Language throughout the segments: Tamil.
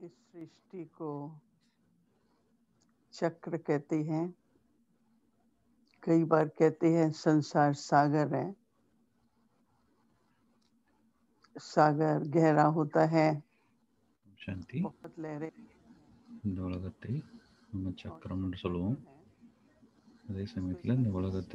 इस सृष्टि को चक्र कहते हैं कई बार कहते हैं संसार सागर है सागर गहरा होता है சாந்தி बहुत लहरें இந்த உலகத்தை நம்ம சக்கரம்னு சொல்லுவோம் அதே சமயத்தில் இந்த உலகத்தை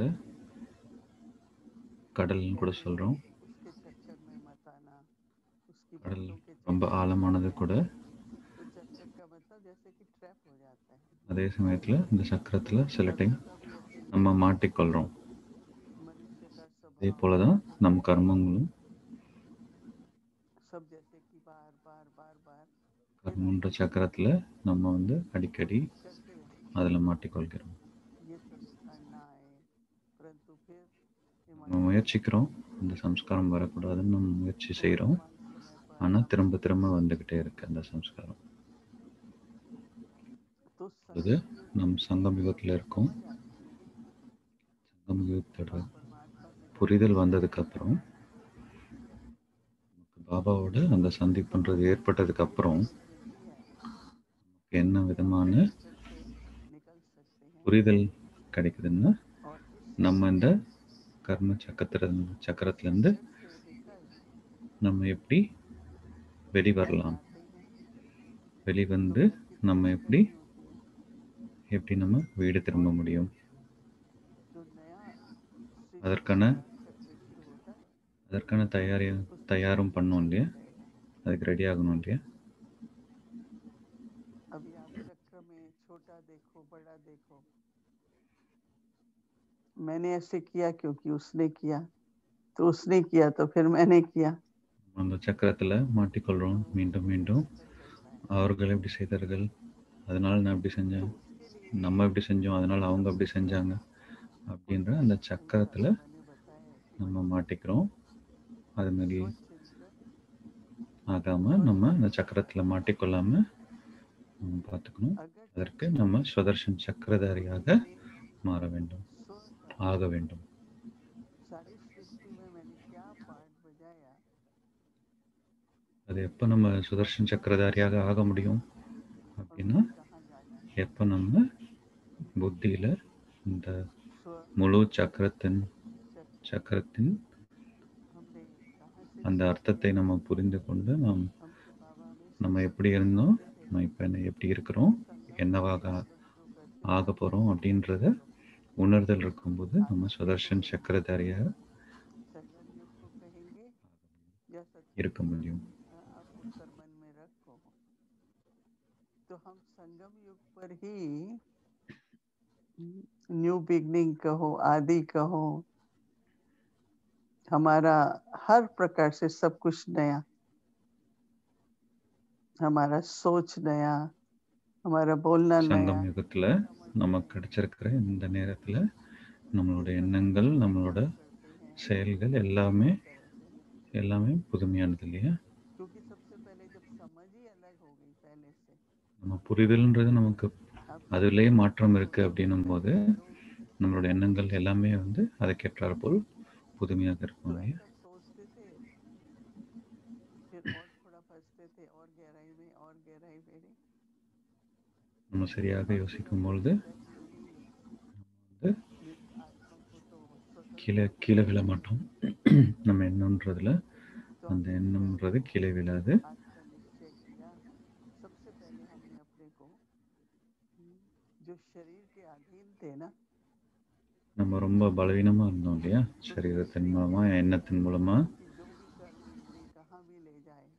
கடல்னு கூட சொல்கிறோம் उसके चक्कर में मत आना उसकी கடல் बातों के ரொம்ப ஆழமானது கூட तो चक्कर का मतलब जैसे कि ट्रैप हो जाता है அதே சமயத்தில் இந்த சக்கரத்தில் சில டைம் நம்ம மாட்டிக்கொள்கிறோம் मनुष्य का அதே स्वभाव போல தான் நம் கர்மங்களும் सब जैसे कि बार बार बार बार கர்மன்ற சக்கரத்தில் நம்ம வந்து அடிக்கடி करते हैं அதில் மாட்டிக்கொள்கிறோம் ये संस्कार ना आए परंतु फिर ये நம்ம முயற்சிக்கிறோம் இந்த சம்ஸ்காரம் வரக்கூடாதுன்னு நம்ம முயற்சி செய்கிறோம் ஆனால் திரும்ப திரும்ப வந்துக்கிட்டே இருக்கு அந்த சம்ஸ்காரம் तो அது நம் சங்கம் யுகத்தில் இருக்கும் சங்கம் யுகத்தோட புரிதல் வந்ததுக்கப்புறம் பாபாவோட அந்த சந்திப்புன்றது ஏற்பட்டதுக்கு அப்புறம் நமக்கு என்ன விதமான निकल सकते हैं புரிதல் கிடைக்குதுன்னா और நம்ம இந்த கர்ம சக்கர சக்கரத்துலேருந்து நம்ம எப்படி வெளி வரலாம் வெளிவந்து நம்ம எப்படி எப்படி நம்ம வீடு திரும்ப முடியும் जो नया அதற்கான அதற்கான தயாரி தயாரும் பண்ணோம் இல்லையா அதுக்கு ரெடி ஆகணும் இல்லையா अभी आप चक्र में छोटा देखो बड़ा देखो मैंने ऐसे किया क्योंकि उसने किया तो उसने किया तो फिर मैंने किया அந்த சக்கரத்தில் மாட்டிக்கொள்கிறோம் மீண்டும் மீண்டும் அவர்கள் எப்படி செய்தார்கள் அதனால நான் இப்படி செஞ்சேன் நம்ம இப்படி செஞ்சோம் அதனால அவங்க அப்படி செஞ்சாங்க அப்படின்ற அந்த சக்கரத்தில் நம்ம மாட்டிக்கிறோம் அது மாதிரி ஆகாமல் நம்ம அந்த சக்கரத்தில் மாட்டிக்கொள்ளாமல் நம்ம பார்த்துக்கணும் अगर அதற்கு நம்ம சுதர்ஷன் சக்கரதாரியாக மாற வேண்டும் सोचता ஆக வேண்டும் सारी सृष्टि में मैंने क्या पार्ट बजाया அது எப்போ நம்ம சுதர்ஷன் சக்கரதாரியாக ஆக முடியும் அப்படின்னா कहाँ जाना है எப்போ நம்ம புத்தியில் இந்த स्व முழு சக்கரத்தின் चक्र சக்கரத்தின் हमने कहाँ से அந்த அர்த்தத்தை நம்ம புரிந்து கொண்டு நாம் हमको बाबा में நம்ம எப்படி இருந்தோம் நம்ம இப்போ என்ன எப்படி இருக்கிறோம் என்னவாக ஆக போகிறோம் அப்படின்றத உணர்தல் இருக்கும்போது நம்ம சுதர்ஷன் சக்கரதாரியாக संगम युग को कहेंगे या सत्य இருக்க முடியும் आप उत्तर मन में रखो तो हम संगम युग पर ही न्यू बिगनिंग कहो आदि कहो हमारा हर प्रकार से सब कुछ नया हमारा सोच नया हमारा बोलना नया சங்கம் யுகத்தில் நமக்கு கிடைச்சிருக்கிற இந்த நேரத்தில் நம்மளோட எண்ணங்கள் நம்மளோட செயல்கள் எல்லாமே எல்லாமே புதுமையானது இல்லையா क्योंकि सबसे पहले जब समझ ही अलग हो गई पहले से நம்ம புரிதல்ன்றது நமக்கு आप அதுலேயே மாற்றம் இருக்குது அப்படின்னும் போது நம்மளோட எண்ணங்கள் எல்லாமே வந்து அதுக்கேற்றாற் போல் புதுமையாக இருக்கும் तो இல்லையா ऐसा सोचते थे फिर और थोड़ा फंसते थे और गहराई में और गहराई में நம்ம சரியாக யோசிக்கும் பொழுது வந்து आत्मा को तो स्वतंत्र கீழே கீழே விழ மாட்டோம் நம்ம எண்ணம்ன்றதுல அந்த எண்ணம்ன்றது கீழே விழாது आज का निश्चय किया सबसे पहले हमने अपने को हम्म, जो शरीर के अधीन थे ना நம்ம ரொம்ப பலவீனமாக இருந்தோம் இல்லையா சரீரத்தின் மூலமாக எண்ணத்தின் மூலமாக कि जो भी कर्म इंद्रिय कहाँ भी ले जाए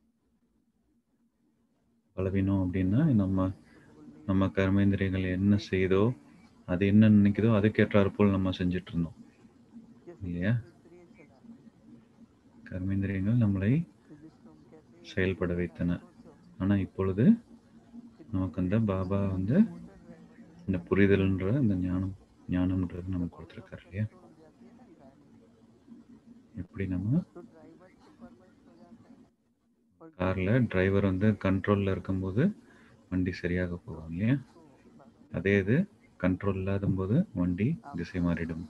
பலவீனம் அப்படின்னா நம்ம நம்ம கர்மேந்திரியங்கள் என்ன செய்தோ அது என்ன நினைக்குதோ அதுக்கேற்றாற் போல் நம்ம செஞ்சுட்டு இருந்தோம் जैसे இல்லையா इंद्रिय चला கர்மேந்திரியங்கள் நம்மளை तो जिसको हम कहते हैं செயல்பட வைத்தன सोचो ஆனால் இப்பொழுது நமக்கு அந்த பாபா வந்து இந்த புரிதல்ன்ற இந்த ஞானம் ஞானம்ன்றது நமக்கு கொடுத்துருக்காரு இல்லையா हो जाती है ना गाड़ी எப்படி நம்ம तो ड्राइवर सुपरवाइज हो जाता है और காரில் டிரைவர் வந்து கண்ட்ரோலில் இருக்கும்போது வண்டி சரியாக போகும் இல்லையா அதே இது கண்ட்ரோல் இல்லாத போது வண்டி திசை மாறிடும்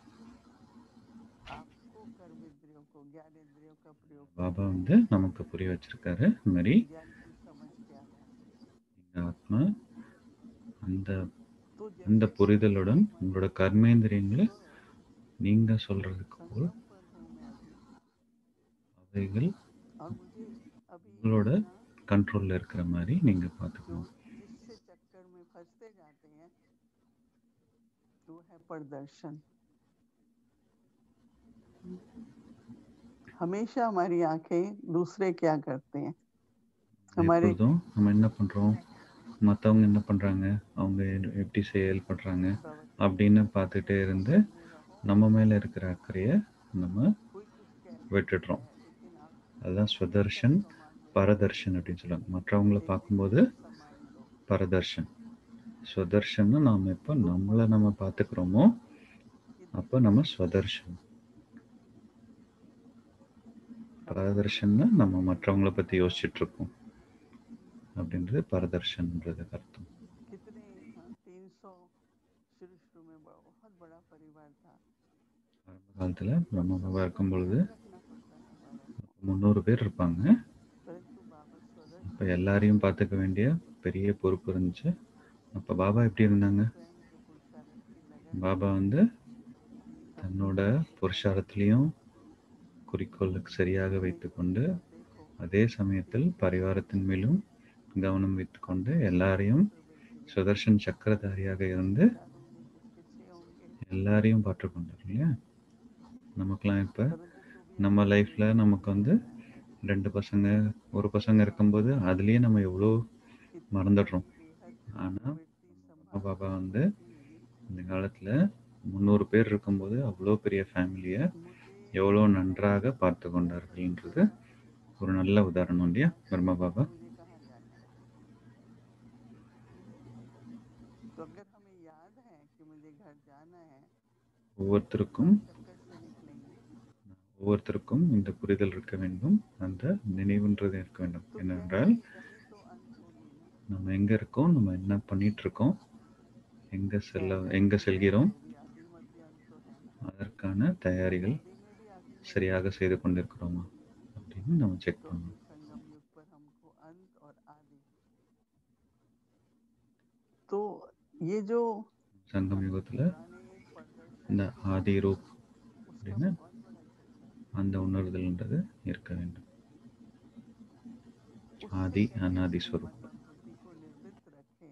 आपको कर्म इंद्रियों को ज्ञान इंद्रियों का प्रयोग பாபா வந்து நமக்கு புரிய வச்சிருக்காரு இந்த மாதிரி ज्ञान की समझ क्या है ஆத்மா அந்த तो அந்த जैसे புரிதலுடன் உங்களோட கர்மேந்திரியங்களை நீங்க சொல்றதுக்கு போல் संगम पर हूँ मैं अभी அவைகள் और मुझे अभी உங்களோட यहाँ கண்ட்ரோல்ல இருக்கிற மாதிரி நீங்க जो பார்த்துக்கணும் जिससे चक्कर में फंसते जाते हैं तो है प्रदर्शन हमेशा हमारी आंखें दूसरे क्या करते हैं हमारे எப்பொழுதும் நம்ம என்ன பண்றோம் மற்றவங்க என்ன பண்றாங்க அவங்க எப்படி செயல்படுறாங்க प्रवचन அப்படின்னு பார்த்துட்டே இருந்து में रहो நம்ம மேல இருக்கிற அக்கறையை நம்ம कोई कुछ कह விட்டுடுறோம் लेकिन आप அதுதான் ஸ்வதர்ஷன் பரதர்ஷன் அப்படின்னு சொல்லுவாங்க மற்றவங்கள பார்க்கும்போது सम्मान दो பரதர்ஷன் ஸ்வதர்ஷன்னா நாம் எப்போ நம்மளை நம்ம பார்த்துக்கிறோமோ அப்போ நம்ம ஸ்வதர்ஷன் பரதர்ஷன்னா நம்ம மற்றவங்கள பற்றி யோசிச்சுட்டு இருக்கோம் அப்படின்றது பரதர்ஷன்ன்றது அர்த்தம் कितने तीन सौ शुरू शुरू में बड़ा- बहुत बड़ा परिवार था ஆரம்ப காலத்தில் பிரம்ம பாபா இருக்கும் பொழுது रखना पड़ता था बाबा को முந்நூறு பேர் இருப்பாங்க परंतु बाबा स्वदर्शन இப்போ எல்லாரையும் பார்த்துக்க வேண்டிய பெரிய பொறுப்பு இருந்துச்சு அப்போ பாபா எப்படி இருந்தாங்க स्वयं के पुरुषार्थ की लगन பாபா வந்து தன்னோட புருஷாரத்திலையும் குறிக்கோளுக்கு சரியாக வைத்துக்கொண்டு देखो அதே சமயத்தில் பரிவாரத்தின் மேலும் கவனம் வைத்துக்கொண்டு எல்லாரையும் சுதர்ஷன் சக்கரதாரியாக இருந்து पीछे होंगे எல்லாரையும் பார்த்துக்கொண்டார் இல்லையா நமக்கெல்லாம் இப்போ परंतु तो भी நம்ம லைஃப்பில் நமக்கு வந்து ரெண்டு பசங்க ஒரு பசங்க இருக்கும்போது அதுலேயே நம்ம எவ்வளோ மறந்துடுறோம் बेहद ஆனால் प्रवृत्ति அம்மா பாபா संभाल வந்து இந்த காலத்தில் முந்நூறு பேர் இருக்கும்போது அவ்வளோ பெரிய ஃபேமிலியை मुझे எவ்வளோ நன்றாக பார்த்து கொண்டார்கள்ன்றது ஒரு நல்ல உதாரணம் இல்லையா பிரம்மா பாபா मुझे कहाँ जाना है तो अगर हमें याद है कि मुझे घर जाना है ஒவ்வொருத்தருக்கும் चक्कर से निकलेंगे ஒவ்வொருத்தருக்கும் இந்த புரிதல் இருக்க வேண்டும் அந்த நினைவுன்றது இருக்க வேண்டும் तो என்னென்றால் कहीं तो अंत होगी ना நம்ம எங்க இருக்கோம் நம்ம என்ன பண்ணிட்டு இருக்கோம் எங்க செல்ல எங்க செல்கிறோம் मेरी आदि मध्य अंत तो है ना அதற்கான தயாரிகள் आदि में भी आदि சரியாக செய்து கொண்டிருக்கிறோமா அப்படின்னு நம்ம செக் तो பண்ணணும் संगम युग पर हमको अंत और आदि तो ये जो சங்கம் யுகத்துல पुराने प्रदर्शन இந்த ஆதி ரூப் उसका அப்படின்னா बहुत बड़ा चक्कर அந்த உணர்தல்ன்றது இருக்க வேண்டும் उससे ஆதி कैसे அநாதி हम ஸ்வரூப் बुद्धि को निर्वृत्त रखें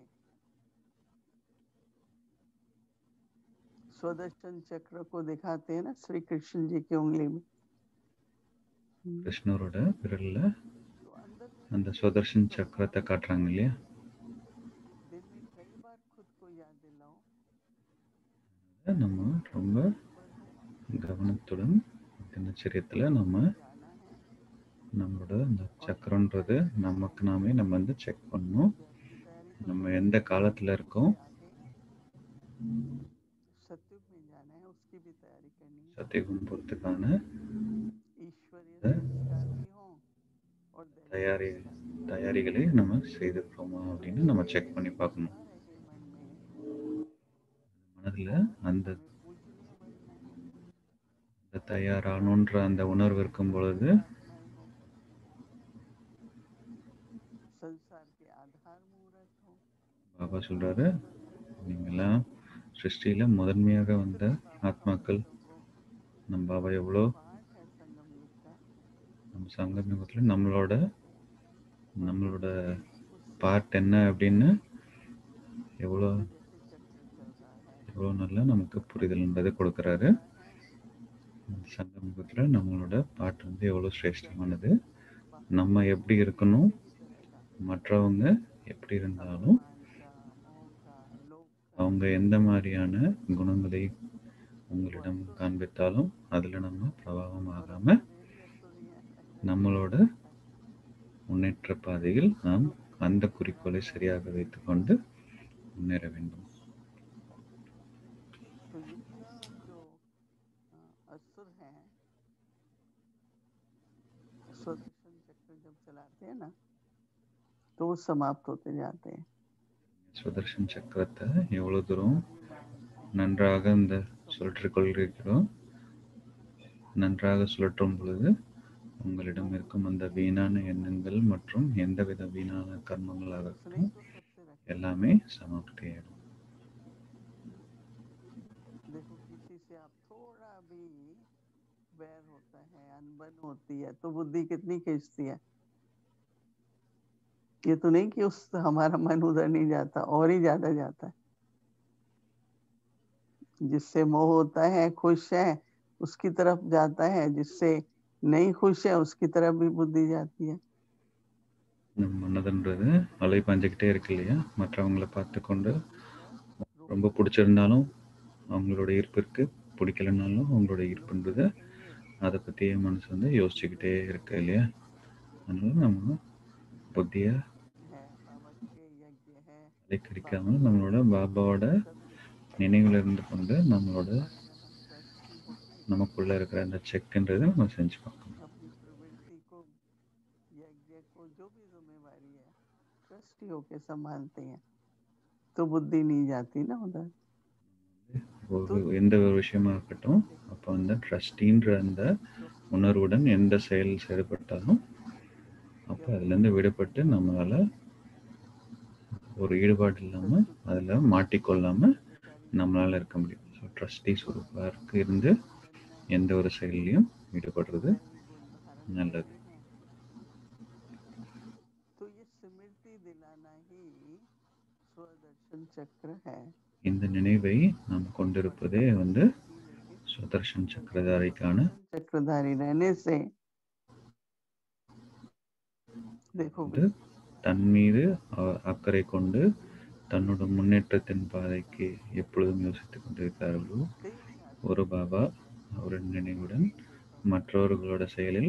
स्वदर्शन चक्र को दिखाते हैं ना श्री कृष्ण जी की उंगली में हम्म, கிருஷ்ணரோட விரல்ல तो अंदर में அந்த சுதர்ஷன் சக்கரத்தை காட்டுறாங்க இல்லையா दिन में कई बार खुद को याद दिलाओ அதை நம்ம ரொம்ப கவனத்துடன் தினச்சரியத்துல நம்ம जाना है நம்மளோட அந்த சக்கரன்றது நமக்கு நாமே நம்ம வந்து செக் பண்ணணும் जैसी तैयारी நம்ம எந்த காலத்துல இருக்கோம் आगे सत्युग में जाना है उसकी भी तैयारी करनी है சத்தியகுணம் போறதுக்கான ईश्वरीय संस्कार भी हों और दैविक தயாரி संस्कार भी தயாரிகளை நம்ம செய்திருக்கிறோமா அப்படின்னு நம்ம செக் பண்ணி பார்க்கணும் आ रहे मन में மனதுல அந்த हमें पूजनीय बनना है அந்த தயாரானுன்ற அந்த உணர்வு இருக்கும் பொழுது संसार के आधार मुहूर्त हो பாபா சொல்றாரு நீங்களாம் சிருஷ்டியில முதன்மையாக வந்த ஆத்மாக்கள் நம்ம பாபா எவ்வளோ पाठ है संगम युग का நம்ம சங்கம் யுகத்துல நம்மளோட நம்மளோட பார்ட் என்ன அப்படின்னு எவ்வளோ जैसे चक्र चल रहा है எவ்வளோ நல்லா நமக்கு புரிதல்ன்றதை கொடுக்குறாரு இந்த சங்கம் யுகத்துல நம்மளோட பாட்டு வந்து எவ்வளோ சிரேஷ்டமானது நம்ம எப்படி இருக்கணும் மற்றவங்க எப்படி இருந்தாலும் அவங்க எந்த மாதிரியான குணங்களை உங்களிடம் காண்பித்தாலும் அதில் நம்ம பிரபாவம் ஆகாம நம்மளோட முன்னேற்ற பாதையில் நாம் அந்த குறிக்கோளை சரியாக வைத்துக்கொண்டு முன்னேற வேண்டும் तो इतना जो अ, असुर हैं स्वदर्शन चक्र जब चलाते हैं ना तो वो समाप्त होते जाते हैं சுதர்ஷன் சக்கரத்தை எவ்வளோ தூரம் நன்றாக இந்த சுழற்றிக் கொள்கிறோம் நன்றாக சுழற்றும் பொழுது உங்களிடம் இருக்கும் அந்த வீணான எண்ணங்கள் மற்றும் எந்தவித வீணான கர்மங்களாக उसने ही तो सबसे எல்லாமே சமாப்தி ஆயிடும் देखो किसी से आप थोड़ा भी बैर होता है अनबन होती है तो बुद्धि कितनी खींचती है ये तो नहीं कि उस हमारा मन उधर नहीं जाता और ही ज्यादा जाता है जिससे मोह होता है खुश है उसकी तरफ जाता है जिससे नहीं खुश है उसकी तरफ भी बुद्धि जाती है நம்ம மனதுன்றது அலை பாஞ்சுக்கிட்டே இருக்கு இல்லையா மற்றவங்களை பார்த்து கொண்டு ரொம்ப பிடிச்சிருந்தாலும் அவங்களோட ஈர்ப்பு இருக்கு பிடிக்கலனாலும் அவங்களோட ஈர்ப்புன்றது அதை பற்றியே மனசு வந்து யோசிச்சுக்கிட்டே இருக்கு இல்லையா அதனால நம்ம புத்தியை है बाबा के यज्ञ है அலைக்கடிக்காமல் நம்மளோட பாபாவோட நினைவில் இருந்து கொண்டு நம்மளோட நமக்குள்ள இருக்கிற அந்த செக்ன்றது நம்ம செஞ்சு பார்க்கணும் अपनी प्रवृत्ति को यज्ञ को जो भी जिम्मेवारी है ट्रस्टी होके संभालते हैं तो बुद्धि नहीं जाती ना उधर ஒரு எந்த ஒரு விஷயமா இருக்கட்டும் அப்போ அந்த ட்ரஸ்டின்ற அந்த உணர்வுடன் எந்த செயல் செயல்பட்டாலும் அப்போ அதுலேருந்து விடுபட்டு நம்மளால ஒரு ஈடுபாடு இல்லாமல் அதில் மாட்டிக்கொள்ளாமல் நம்மளால இருக்க முடியும் ஸோ ட்ரஸ்டி சுரூப்பாருக்கு இருந்து எந்த ஒரு செயல்லையும் ஈடுபடுறது நல்லது तो ये स्मृति दिलाना ही स्वदर्शन चक्र है இந்த நினைவை நாம் கொண்டிருப்பதே வந்து சுதர்ஷன் சக்கரதாரிக்கான चक्रधारी रहने से देखो வந்து தன் மீது அ- அக்கறை கொண்டு தன்னோட முன்னேற்றத்தின் பாதைக்கு எப்பொழுதும் யோசித்துக் கொண்டிருக்கிறார்களோ ஒரு பாபா அவரின் நினைவுடன் மற்றவர்களோட செயலில்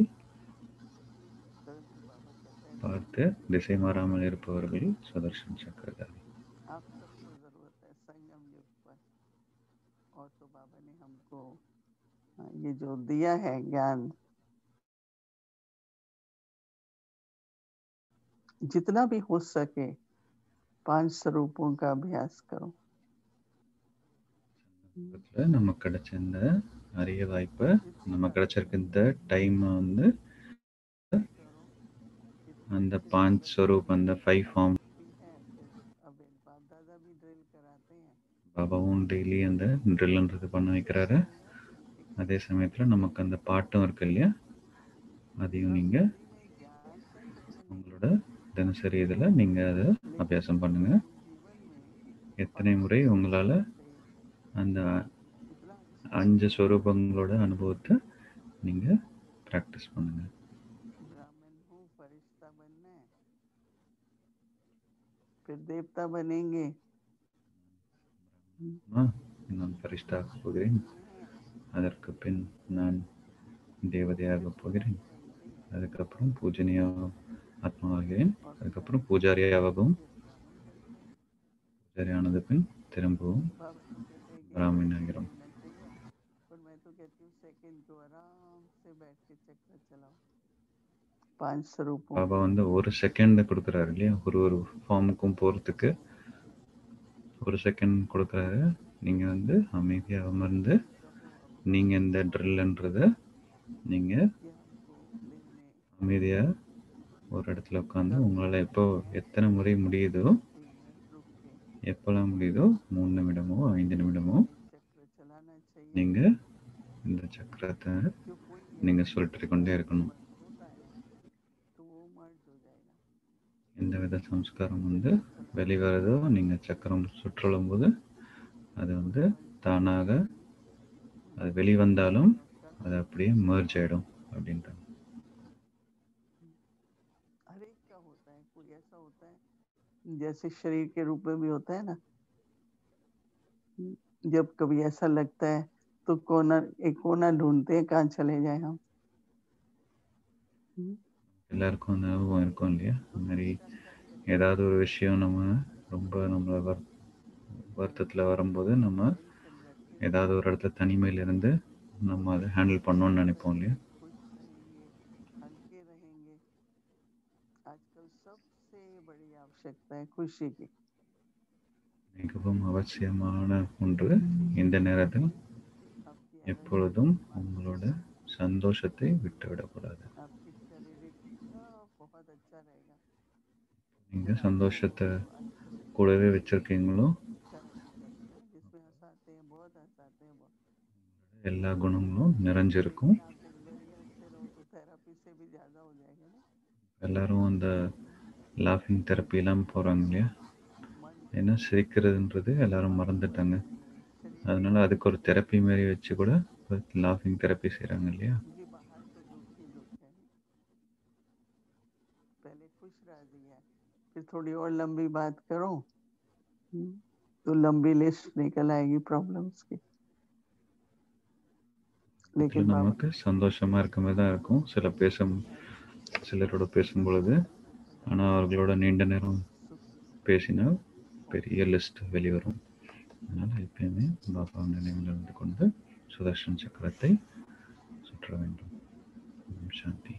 பார்த்து திசை மாறாமல் இருப்பவர்கள் சுதர்ஷன் சக்கரதாரி आप सबको जरूरत है संयम युग पर और तो बाबा ने हमको हाँ, ये जो दिया है ज्ञान जितना भी हो सके पांच स्वरूपों का अभ्यास करो பக்கத்துல நமக்கு கிடைச்ச இந்த அரிய வாய்ப்பை நம்ம கிடைச்சிருக்க இந்த டைம் வந்து அந்த பாஞ்ச் ஸ்வரூப் அந்த ஃபைவ் ஃபார்ம் अब एक बाप दादा भी ड्रिल कराते हैं பாபாவும் டெய்லி அந்த ட்ரில்ன்றது பண்ண வைக்கிறாரு அதே சமயத்தில் நமக்கு அந்த பாட்டும் இருக்கு இல்லையா அதையும் நீங்கள் உங்களோட தினசரி இதில் நீங்கள் அதை அபியாசம் பண்ணுங்க எத்தனை முறை உங்களால் அந்த அஞ்சு ஸ்வரூபங்களோட அனுபவத்தை நீங்கள் ப்ராக்டிஸ் பண்ணுங்க ब्राह्मण हूँ फरिश्ता बनना है फिर देवता बनेंगे ஆ, நான் பரிஷ்டாக போகிறேன் அதற்கு பின் நான் தேவதையாக போகிறேன் அதுக்கப்புறம் பூஜனிய ஆத்மாவாகிறேன் அதுக்கப்புறம் பூஜாரியாகவும் பூஜாரி ஆனது பின் திரும்பவும் बाबा तो कहते हैं कि ब्राह्मण ஆகிறோம் करना चाहिए पर मैं तो कहती हूँ सेकंड को आराम से बैठ के चक्कर चलाओ पांच स्वरूपों பாபா வந்து ஒரு செகண்ட் கொடுக்குறாரு இல்லையா ஒரு ஒரு ஃபார்முக்கும் போகிறதுக்கு ஒரு செகண்ட் கொடுக்குறாரு நீங்கள் வந்து அமைதியாக அமர்ந்து நீங்கள் இந்த ட்ரில்ன்றத நீங்கள் कि हमको लेने அமைதியாக ஒரு இடத்துல உட்காந்து உங்களால் எப்போ எத்தனை முறை முடியுதோ रुक के எப்போல்லாம் முடியுதோ மூணு நிமிடமோ ஐந்து நிமிடமோ चक्र चलाना चाहिए நீங்கள் இந்த சக்கரத்தை जो कोई நீங்கள் சுழற்றி கொண்டே இருக்கணும் होता है तो वो मर्ज हो जाएगा எந்த வித சம்ஸ்காரம் வந்து வெளிவரதோ நீங்கள் சக்கரம் சுற்றலும் போது அது வந்து தானாக அது வெளிவந்தாலும் அது அப்படியே மர்ஜ் ஆகிடும் அப்படின்றாங்க हर एक का होता है कोई ऐसा होता है जैसे शरीर के रूप में भी होता है ना जब कभी ऐसा लगता है तो कोना एक कोना ढूंढते हैं कहाँ चले जाए हम हम्म, எல்லாருக்கும் அந்த அனுபவம் இருக்கும் இல்லையா அந்த மாதிரி ஏதாவது ஒரு விஷயம் நம்ம ரொம்ப நம்மளை வர் வருத்தத்தில் வரும்போது நம்ம ஏதாவது ஒரு இடத்துல தனிமையில் இருந்து நம்ம அதை ஹேண்டில் பண்ணோம்னு நினைப்போம் இல்லையா खुश रहेंगे हल्के रहेंगे आजकल सबसे बड़ी आवश्यकता है खुशी की மிகவும் அவசியமான ஒன்று இந்த நேரத்தில் आपकी எப்பொழுதும் உங்களோட சந்தோஷத்தை விட்டுவிடக்கூடாது आपकी शारीरिक सब बहुत अच्छा रहेगा நீங்கள் சந்தோஷத்தை கூடவே வச்சிருக்கீங்களோ तरक्की करते हैं जिसमें हंसाते हैं बहुत हंसाते हैं बहुत எல்லா குணங்களும் நிறைஞ்சிருக்கும் लाफिंग वेरी हंसते रहो तो थेरेपी से भी ज्यादा हो जाएगा ना எல்லாரும் அந்த லாஃபிங் தெரப்பி இல்லாமல் போகிறாங்க இல்லையா मन ஏன்னா சிரிக்கிறதுன்றது எல்லாரும் மறந்துட்டாங்க शरीर அதனால அதுக்கு ஒரு தெரப்பி மாதிரி வச்சு கூட லாஃபிங் தெரப்பி செய்கிறாங்க இல்லையா ये बाहर तो दुख ही दुख है पहले खुश रह दिया फिर थोड़ी और लंबी बात करो हम्म, तो लंबी लिस्ट निकल आएगी प्रॉब्लम्स की இதில் लेकिन बाबा நமக்கு சந்தோஷமாக இருக்க மாதிரி தான் இருக்கும் சில பேசும் சிலரோட பேசும் பொழுது ஆனால் அவர்களோட நீண்ட நேரம் பேசினால் பெரிய லிஸ்ட் வெளிவரும் அதனால் எப்பயுமே பாபா நினைவில் இருந்து கொண்டு சுதர்ஷன் சக்கரத்தை சுற்ற வேண்டும் ஓம் சாந்தி